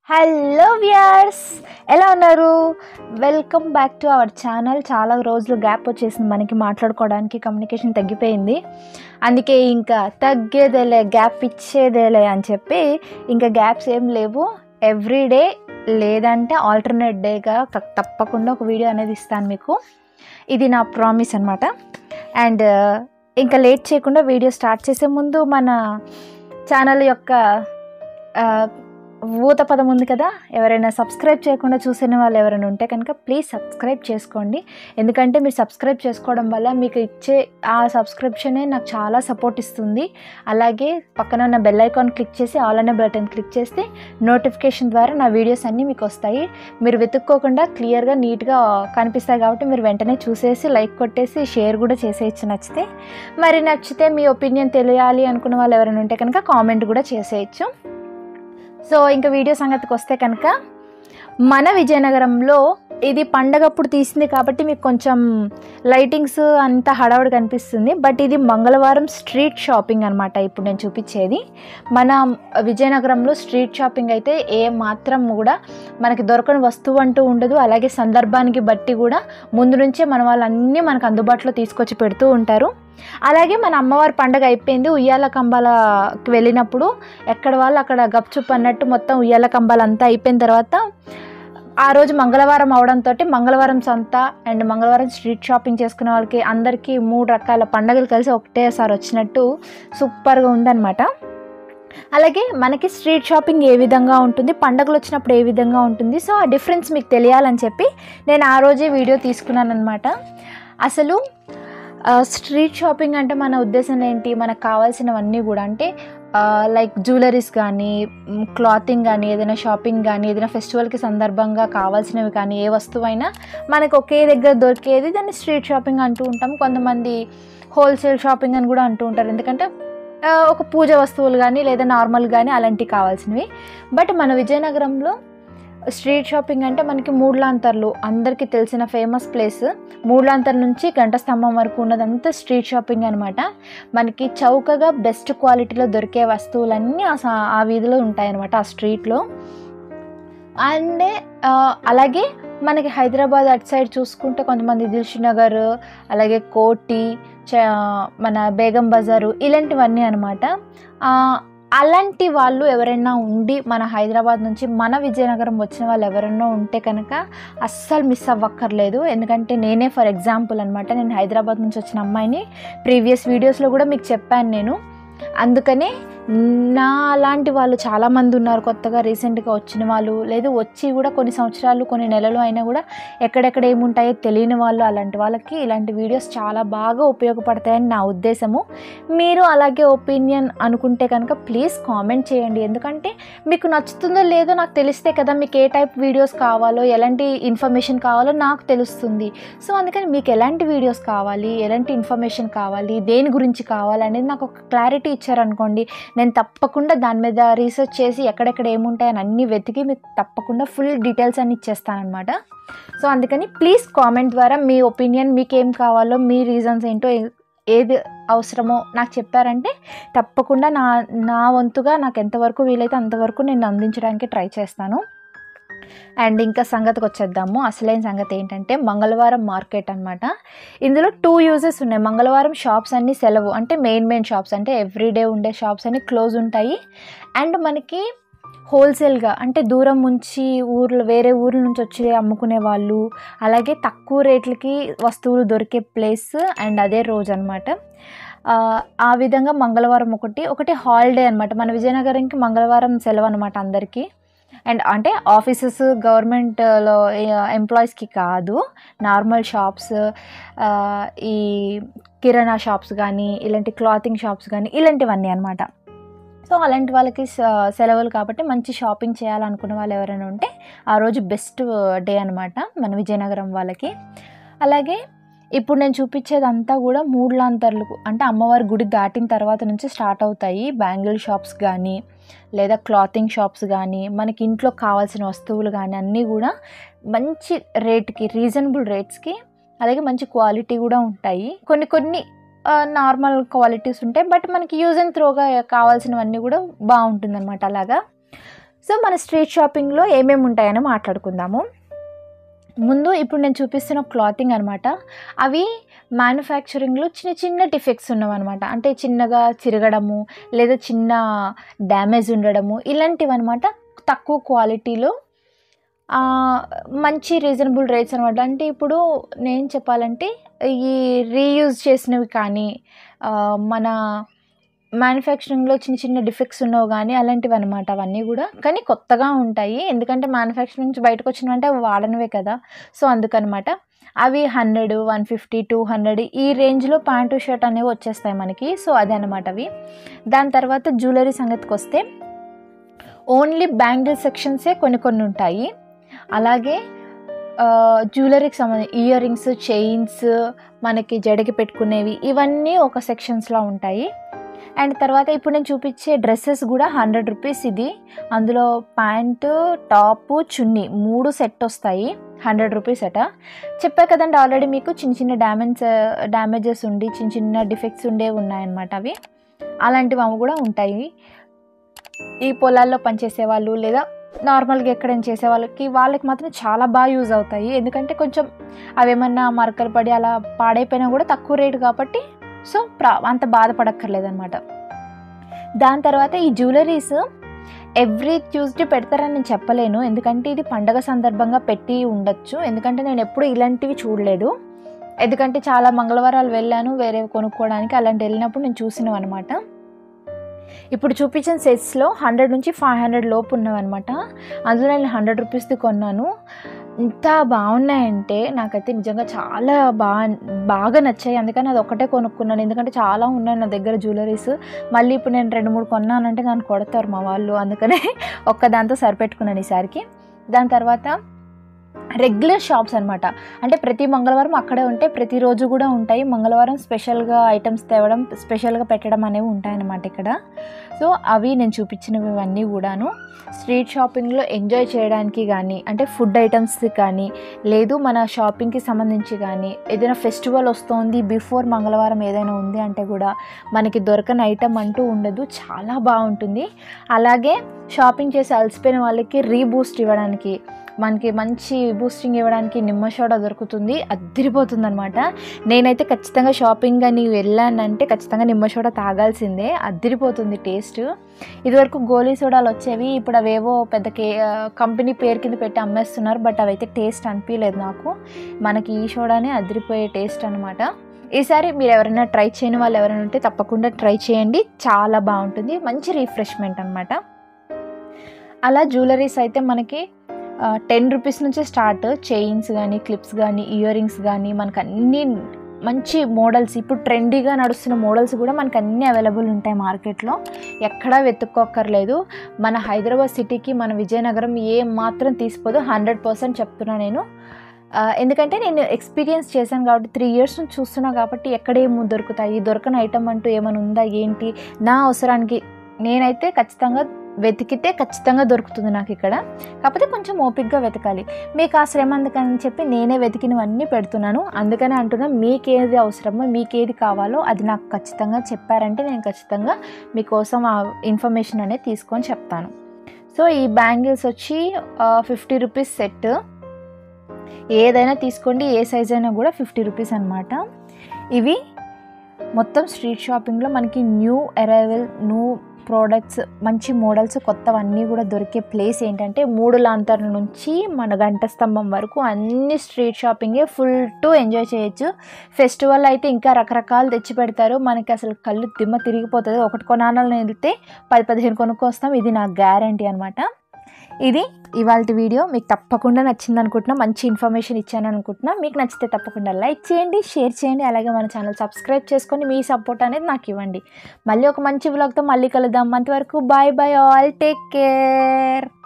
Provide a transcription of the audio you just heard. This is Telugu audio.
హలో వ్యూయర్స్ ఎలా ఉన్నారు welcome back to our channel చాలా రోజులు గ్యాప్ వచ్చేసింది మనకి మాట్లాడుకోవడానికి కమ్యూనికేషన్ తగ్గిపోయింది అందుకే ఇంకా తగ్గేదేలే గ్యాప్ ఇచ్చేదేలే అని చెప్పి ఇంకా గ్యాప్స్ ఏం లేవు ఎవ్రీడే లేదంటే ఆల్టర్నేట్ డేగా తప్పకుండా ఒక వీడియో అనేది ఇస్తాను మీకు ఇది నా ప్రామిస్ అనమాట అండ్ ఇంకా లేట్ చేయకుండా వీడియో స్టార్ట్ చేసే ముందు మన ఛానల్ యొక్క ఆ, ఊత పదం ఉంది కదా ఎవరైనా సబ్స్క్రైబ్ చేయకుండా చూసిన వాళ్ళు ఎవరైనా ఉంటే కనుక ప్లీజ్ సబ్స్క్రైబ్ చేసుకోండి ఎందుకంటే మీరు సబ్స్క్రైబ్ చేసుకోవడం వల్ల మీకు ఇచ్చే ఆ సబ్స్క్రిప్షనే నాకు చాలా సపోర్ట్ ఇస్తుంది అలాగే పక్కన ఉన్న బెల్ ఐకాన్ క్లిక్ చేసి ఆల్ అనే బటన్ క్లిక్ చేస్తే నోటిఫికేషన్ ద్వారా నా వీడియోస్ అన్నీ మీకు వస్తాయి మీరు వెతుక్కోకుండా క్లియర్గా నీట్గా కనిపిస్తాయి కాబట్టి మీరు వెంటనే చూసేసి లైక్ కొట్టేసి షేర్ కూడా చేసేయచ్చు నచ్చితే మరి నచ్చితే మీ ఒపీనియన్ తెలియాలి అనుకున్న వాళ్ళు ఎవరైనా ఉంటే కనుక కామెంట్ కూడా చేసేయచ్చు సో ఇంకా వీడియో సంగతికి వస్తే కనుక మన విజయనగరంలో ఇది పండగప్పుడు తీసింది కాబట్టి మీకు కొంచెం లైటింగ్స్ అంతా హడావుడి కనిపిస్తుంది బట్ ఇది మంగళవారం స్ట్రీట్ షాపింగ్ అనమాట ఇప్పుడు నేను చూపించేది మన విజయనగరంలో స్ట్రీట్ షాపింగ్ అయితే ఏ మాత్రం కూడా మనకి దొరకని వస్తువు అంటూ ఉండదు అలాగే సందర్భానికి బట్టి కూడా ముందు నుంచే మన వాళ్ళన్నీ మనకు అందుబాటులో తీసుకొచ్చి పెడుతూ ఉంటారు అలాగే మన అమ్మవారి పండగ అయిపోయింది ఉయ్యాల కంబాలకి వెళ్ళినప్పుడు ఎక్కడ వాళ్ళు అక్కడ గప్చుప్ అన్నట్టు మొత్తం ఉయ్యాల కంబాలు అంతా అయిపోయిన తర్వాత ఆ రోజు మంగళవారం అవడంతో మంగళవారం సంత అండ్ మంగళవారం స్ట్రీట్ షాపింగ్ చేసుకునే వాళ్ళకి అందరికీ మూడు రకాల పండగలు కలిసి ఒకటేసారి వచ్చినట్టు సూపర్గా ఉందన్నమాట అలాగే మనకి స్ట్రీట్ షాపింగ్ ఏ విధంగా ఉంటుంది పండగలు వచ్చినప్పుడు ఏ విధంగా ఉంటుంది సో ఆ డిఫరెన్స్ మీకు తెలియాలని చెప్పి నేను ఆ రోజే వీడియో తీసుకున్నాను అనమాట అసలు ఆ, స్ట్రీట్ షాపింగ్ అంటే మన ఉద్దేశం ఏంటి మనకు కావాల్సినవన్నీ కూడా అంటే ఆ, లైక్ జ్యువెలరీస్ కానీ మ్, క్లాతింగ్ కానీ ఏదైనా షాపింగ్ కానీ ఏదైనా ఫెస్టివల్కి సందర్భంగా కావాల్సినవి కానీ ఏ వస్తువైనా మనకు ఒకే దగ్గర దొరికేది దాన్ని స్ట్రీట్ షాపింగ్ అంటూ ఉంటాం కొంతమంది హోల్సేల్ షాపింగ్ అని కూడా అంటూ ఉంటారు ఎందుకంటే ఆ, ఒక పూజ వస్తువులు కానీ లేదా నార్మల్ కానీ అలాంటివి కావాల్సినవి బట్ మన విజయనగరంలో స్ట్రీట్ షాపింగ్ అంటే మనకి మూడ్లాంతర్లు అందరికీ తెలిసిన ఫేమస్ ప్లేస్ మూడ్లాంతర్ నుంచి గంట స్తంభం వరకు ఉన్నదంతా స్ట్రీట్ షాపింగ్ అనమాట మనకి చౌకగా బెస్ట్ క్వాలిటీలో దొరికే వస్తువులన్నీ ఆ సా- ఆ వీధిలో ఉంటాయన్నమాట ఆ స్ట్రీట్లో అండ్ ఆ, అలాగే మనకి హైదరాబాద్ అటు సైడ్ చూసుకుంటే కొంతమంది దిల్షునగర్ అలాగే కోటి చ- మన బేగం బజారు ఇలాంటివన్నీ అనమాట అలాంటి వాళ్ళు ఎవరైనా ఉండి మన హైదరాబాద్ నుంచి మన విజయనగరం వచ్చిన వాళ్ళు ఎవరైనా ఉంటే కనుక అస్సలు మిస్ అవ్వక్కర్లేదు ఎందుకంటే నేనే ఫర్ ఎగ్జాంపుల్ అనమాట నేను హైదరాబాద్ నుంచి వచ్చిన అమ్మాయిని ప్రీవియస్ వీడియోస్లో కూడా మీకు చెప్పాను నేను అందుకనే నా అలాంటి వాళ్ళు చాలామంది ఉన్నారు కొత్తగా రీసెంట్గా వచ్చిన వాళ్ళు లేదు వచ్చి కూడా కొన్ని సంవత్సరాలు కొన్ని నెలలు అయినా కూడా ఎక్కడెక్కడ ఏముంటాయో తెలియని వాళ్ళు అలాంటి వాళ్ళకి ఇలాంటి వీడియోస్ చాలా బాగా ఉపయోగపడతాయని నా ఉద్దేశము మీరు అలాగే ఒపీనియన్ అనుకుంటే కనుక ప్లీజ్ కామెంట్ చేయండి ఎందుకంటే మీకు నచ్చుతుందో లేదో నాకు తెలిస్తే కదా మీకు ఏ టైప్ వీడియోస్ కావాలో ఎలాంటి ఇన్ఫర్మేషన్ కావాలో నాకు తెలుస్తుంది సో అందుకని మీకు ఎలాంటి వీడియోస్ కావాలి ఎలాంటి ఇన్ఫర్మేషన్ కావాలి దేని గురించి కావాలి అనేది నాకు ఒక క్లారిటీ ఇచ్చారనుకోండి నేను తప్పకుండా దాని మీద రీసెర్చ్ చేసి ఎక్కడెక్కడ ఏముంటాయని అన్నీ వెతికి మీకు తప్పకుండా ఫుల్ డీటెయిల్స్ అన్ని ఇచ్చేస్తానమాట సో అందుకని ప్లీజ్ కామెంట్ ద్వారా మీ ఒపీనియన్ మీకు ఏం కావాలో మీ రీజన్స్ ఏంటో ఏ- ఏది అవసరమో నాకు చెప్పారంటే తప్పకుండా నా నా వంతుగా నాకు ఎంతవరకు వీలైతే అంతవరకు నేను అందించడానికి ట్రై చేస్తాను అండ్ ఇంకా సంగతికి వచ్చేద్దాము అసలైన సంగతి ఏంటంటే మంగళవారం మార్కెట్ అనమాట ఇందులో టూ యూజెస్ ఉన్నాయి మంగళవారం షాప్స్ అన్నీ సెలవు అంటే మెయిన్ మెయిన్ షాప్స్ అంటే ఎవ్రీడే ఉండే షాప్స్ అన్నీ క్లోజ్ ఉంటాయి అండ్ మనకి హోల్సేల్గా అంటే దూరం నుంచి ఊర్లు వేరే ఊర్ల నుంచి వచ్చి అమ్ముకునే వాళ్ళు అలాగే తక్కువ రేట్లకి వస్తువులు దొరికే ప్లేస్ అండ్ అదే రోజు అనమాట ఆ విధంగా మంగళవారం ఒకటి ఒకటి హాలిడే అనమాట మన విజయనగరంకి మంగళవారం సెలవు అనమాట అందరికీ అండ్ అంటే ఆఫీసెస్ గవర్నమెంట్లో ఎంప్లాయీస్కి కాదు నార్మల్ షాప్స్ ఈ కిరాణా షాప్స్ కానీ ఇలాంటి క్లాతింగ్ షాప్స్ కానీ ఇలాంటివన్నీ అనమాట సో అలాంటి వాళ్ళకి స- సెలవులు కాబట్టి మంచి షాపింగ్ చేయాలనుకున్న వాళ్ళు ఎవరైనా ఉంటే ఆ రోజు బెస్ట్ డే అనమాట మన విజయనగరం వాళ్ళకి అలాగే ఇప్పుడు నేను చూపించేదంతా కూడా మూడ్లాంతర్లు అంటే అమ్మవారి గుడి దాటిన తర్వాత నుంచి స్టార్ట్ అవుతాయి బ్యాంగిల్ షాప్స్ కానీ లేదా క్లాతింగ్ షాప్స్ కానీ మనకి ఇంట్లో కావాల్సిన వస్తువులు కానీ అన్నీ కూడా మంచి రేట్కి రీజనబుల్ రేట్స్కి అలాగే మంచి క్వాలిటీ కూడా ఉంటాయి కొన్ని కొన్ని నార్మల్ క్వాలిటీస్ ఉంటాయి బట్ మనకి యూజ్ అండ్ త్రోగా కావాల్సినవన్నీ కూడా బాగుంటుందన్నమాట అలాగా సో మన స్ట్రీట్ షాపింగ్లో ఏమేమి ఉంటాయని మాట్లాడుకుందాము ముందు ఇప్పుడు నేను చూపిస్తున్న క్లాతింగ్ అనమాట అవి మ్యానుఫ్యాక్చరింగ్లో చిన్న చిన్న డిఫెక్ట్స్ ఉన్నవన్నమాట అంటే చిన్నగా చిరగడము లేదా చిన్న డ్యామేజ్ ఉండడము ఇలాంటివి అనమాట తక్కువ క్వాలిటీలో ఆ, మంచి రీజనబుల్ రేట్స్ అనమాట అంటే ఇప్పుడు నేను చెప్పాలంటే ఈ రీయూజ్ చేసినవి కానీ ఆ, మన మ్యానుఫ్యాక్చరింగ్లో చిన్న చిన్న డిఫెక్ట్స్ ఉన్నవి కానీ అలాంటివి అనమాట అవన్నీ కూడా కానీ కొత్తగా ఉంటాయి ఎందుకంటే మ్యానుఫ్యాక్చరింగ్ నుంచి బయటకు వచ్చినవంటే అవి వాడనివే కదా సో అందుకనమాట అవి hundred one fifty two hundred ఈ రేంజ్లో ప్యాంటు షర్ట్ అనేవి వచ్చేస్తాయి మనకి సో అదే అనమాట అవి దాని తర్వాత జ్యువెలరీ సంగతికి వస్తే ఓన్లీ బ్యాంగిల్ సెక్షన్సే కొన్ని కొన్ని ఉంటాయి అలాగే జ్యువెలరీకి సంబంధించి ఇయర్ రింగ్స్ చైన్స్ మనకి జడకి పెట్టుకునేవి ఇవన్నీ ఒక సెక్షన్స్లో ఉంటాయి అండ్ తర్వాత ఇప్పుడు నేను చూపించే డ్రెస్సెస్ కూడా హండ్రెడ్ రూపీస్ ఇది అందులో ప్యాంటు టాపు చున్నీ మూడు సెట్ వస్తాయి హండ్రెడ్ రూపీస్ అట చెప్పా కదండి ఆల్రెడీ మీకు చిన్న చిన్న డ్యామేజ్ డ్యామేజెస్ ఉండి చిన్న చిన్న డిఫెక్ట్స్ ఉండేవి ఉన్నాయన్నమాట అవి అలాంటివి అవి కూడా ఉంటాయి ఈ పొలాల్లో పనిచేసే వాళ్ళు లేదా నార్మల్గా ఎక్కడైనా చేసే వాళ్ళకి వాళ్ళకి మాత్రం చాలా బాగా యూజ్ అవుతాయి ఎందుకంటే కొంచెం అవేమన్నా మరకలు పడి అలా పాడైపోయినా కూడా తక్కువ రేటు కాబట్టి సో ప్రా అంత బాధపడక్కర్లేదనమాట దాని తర్వాత ఈ జ్యువెలరీస్ ఎవ్రీ ట్యూస్డే పెడతారని నేను చెప్పలేను ఎందుకంటే ఇది పండగ సందర్భంగా పెట్టి ఉండొచ్చు ఎందుకంటే నేను ఎప్పుడు ఇలాంటివి చూడలేదు ఎందుకంటే చాలా మంగళవారాలు వెళ్ళాను వేరే కొనుక్కోవడానికి అలాంటి వెళ్ళినప్పుడు నేను చూసినాం అనమాట ఇప్పుడు చూపించిన సెట్స్లో హండ్రెడ్ నుంచి ఫైవ్ హండ్రెడ్ లోపు ఉన్నవన్నమాట అందులో నేను హండ్రెడ్ రూపీస్ది కొన్నాను ఇంత బాగున్నాయంటే నాకైతే నిజంగా చాలా బాగా బాగా నచ్చాయి అందుకని అది ఒకటే కొనుక్కున్నాను ఎందుకంటే చాలా ఉన్నాయి నా దగ్గర జ్యువెలరీస్ మళ్ళీ ఇప్పుడు నేను రెండు మూడు కొన్నానంటే నన్ను కొడతారు మా వాళ్ళు అందుకనే ఒక్కదాంతో సరిపెట్టుకున్నాను ఈసారికి దాని తర్వాత రెగ్యులర్ షాప్స్ అనమాట అంటే ప్రతి మంగళవారం అక్కడే ఉంటాయి ప్రతిరోజు కూడా ఉంటాయి మంగళవారం స్పెషల్గా ఐటమ్స్ తేవడం స్పెషల్గా పెట్టడం అనేవి ఉంటాయన్నమాట ఇక్కడ సో అవి నేను చూపించినవి ఇవన్నీ కూడాను స్ట్రీట్ షాపింగ్లో ఎంజాయ్ చేయడానికి కానీ అంటే ఫుడ్ ఐటమ్స్ కానీ లేదు మన షాపింగ్కి సంబంధించి కానీ ఏదైనా ఫెస్టివల్ వస్తుంది బిఫోర్ మంగళవారం ఏదైనా ఉంది అంటే కూడా మనకి దొరకని ఐటమ్ అంటూ ఉండదు చాలా బాగుంటుంది అలాగే షాపింగ్ చేసి అలసిపోయిన వాళ్ళకి రీబూస్ట్ ఇవ్వడానికి మనకి మంచి బూస్టింగ్ ఇవ్వడానికి నిమ్మ సోడా దొరుకుతుంది అద్దరిపోతుంది అనమాట నేనైతే ఖచ్చితంగా షాపింగ్ అని వెళ్ళానంటే ఖచ్చితంగా నిమ్మ సోడా తాగాల్సిందే అద్దరిపోతుంది టేస్ట్ ఇదివరకు గోలీ సోడాలు వచ్చేవి ఇప్పుడు అవేవో పెద్ద కే కంపెనీ పేరు కింద పెట్టి అమ్మేస్తున్నారు బట్ అవైతే టేస్ట్ అనిపించలేదు నాకు మనకి ఈ సోడానే అదిరిపోయే టేస్ట్ అనమాట ఈసారి మీరు ఎవరైనా ట్రై చేయని వాళ్ళు ఎవరైనా ఉంటే తప్పకుండా ట్రై చేయండి చాలా బాగుంటుంది మంచి రిఫ్రెష్మెంట్ అనమాట అలా జ్యువెలరీస్ అయితే మనకి టెన్ రూపీస్ నుంచే స్టార్ట్ చైన్స్ కానీ క్లిప్స్ కానీ ఇయర్ రింగ్స్ కానీ మనకు అన్ని మంచి మోడల్స్ ఇప్పుడు ట్రెండీగా నడుస్తున్న మోడల్స్ కూడా మనకు అన్నీ అవైలబుల్ ఉంటాయి మార్కెట్లో ఎక్కడా వెతుక్కోక్కర్లేదు మన హైదరాబాద్ సిటీకి మన విజయనగరం ఏం మాత్రం తీసిపోదు హండ్రెడ్ పర్సెంట్ చెప్తున్నా నేను ఆ, ఎందుకంటే నేను ఎక్స్పీరియన్స్ చేశాను కాబట్టి త్రీ ఇయర్స్ నుంచి చూస్తున్నా కాబట్టి ఎక్కడ ఏమి దొరుకుతాయి దొరకని ఐటమ్ అంటూ ఏమైనా ఉందా ఏంటి నా అవసరానికి నేనైతే ఖచ్చితంగా వెతికితే ఖచ్చితంగా దొరుకుతుంది నాకు ఇక్కడ కాకపోతే కొంచెం ఓపిక్గా వెతకాలి మీకు ఆ శ్రమ అందుకని చెప్పి నేనే వెతికినవన్నీ పెడుతున్నాను అందుకనే అంటున్నా మీకు ఏది అవసరమో మీకు ఏది కావాలో అది నాకు ఖచ్చితంగా చెప్పారంటే నేను ఖచ్చితంగా మీకోసం ఆ ఇన్ఫర్మేషన్ అనేది తీసుకొని చెప్తాను సో ఈ బ్యాంగిల్స్ వచ్చి ఫిఫ్టీ రూపీస్ సెట్ ఏదైనా తీసుకోండి ఏ సైజ్ అయినా కూడా ఫిఫ్టీ రూపీస్ అనమాట ఇవి మొత్తం స్ట్రీట్ షాపింగ్లో మనకి న్యూ అరైవల్ న్యూ ప్రోడక్ట్స్ మంచి మోడల్స్ కొత్తవన్నీ కూడా దొరికే ప్లేస్ ఏంటంటే మూడు లాంతర్ల నుంచి మన గంట స్తంభం వరకు అన్ని స్ట్రీట్ షాపింగే ఫుల్ టు ఎంజాయ్ చేయొచ్చు ఫెస్టివల్ అయితే ఇంకా రకరకాలు తెచ్చి పెడతారు మనకి అసలు కళ్ళు దిమ్మ తిరిగిపోతుంది ఒకటి కొనాలని వెళ్తే పది పదిహేను కొనుక్కొస్తాం ఇది నా గ్యారంటీ అనమాట ఇది ఇవాళ వీడియో మీకు తప్పకుండా నచ్చింది అనుకుంటున్నా మంచి ఇన్ఫర్మేషన్ ఇచ్చాను అనుకుంటున్నా మీకు నచ్చితే తప్పకుండా లైక్ చేయండి షేర్ చేయండి అలాగే మన ఛానల్ సబ్స్క్రైబ్ చేసుకొని మీ సపోర్ట్ అనేది నాకు ఇవ్వండి మళ్ళీ ఒక మంచి వ్లాగ్తో మళ్ళీ కలుద్దాం అంతవరకు bye bye all take care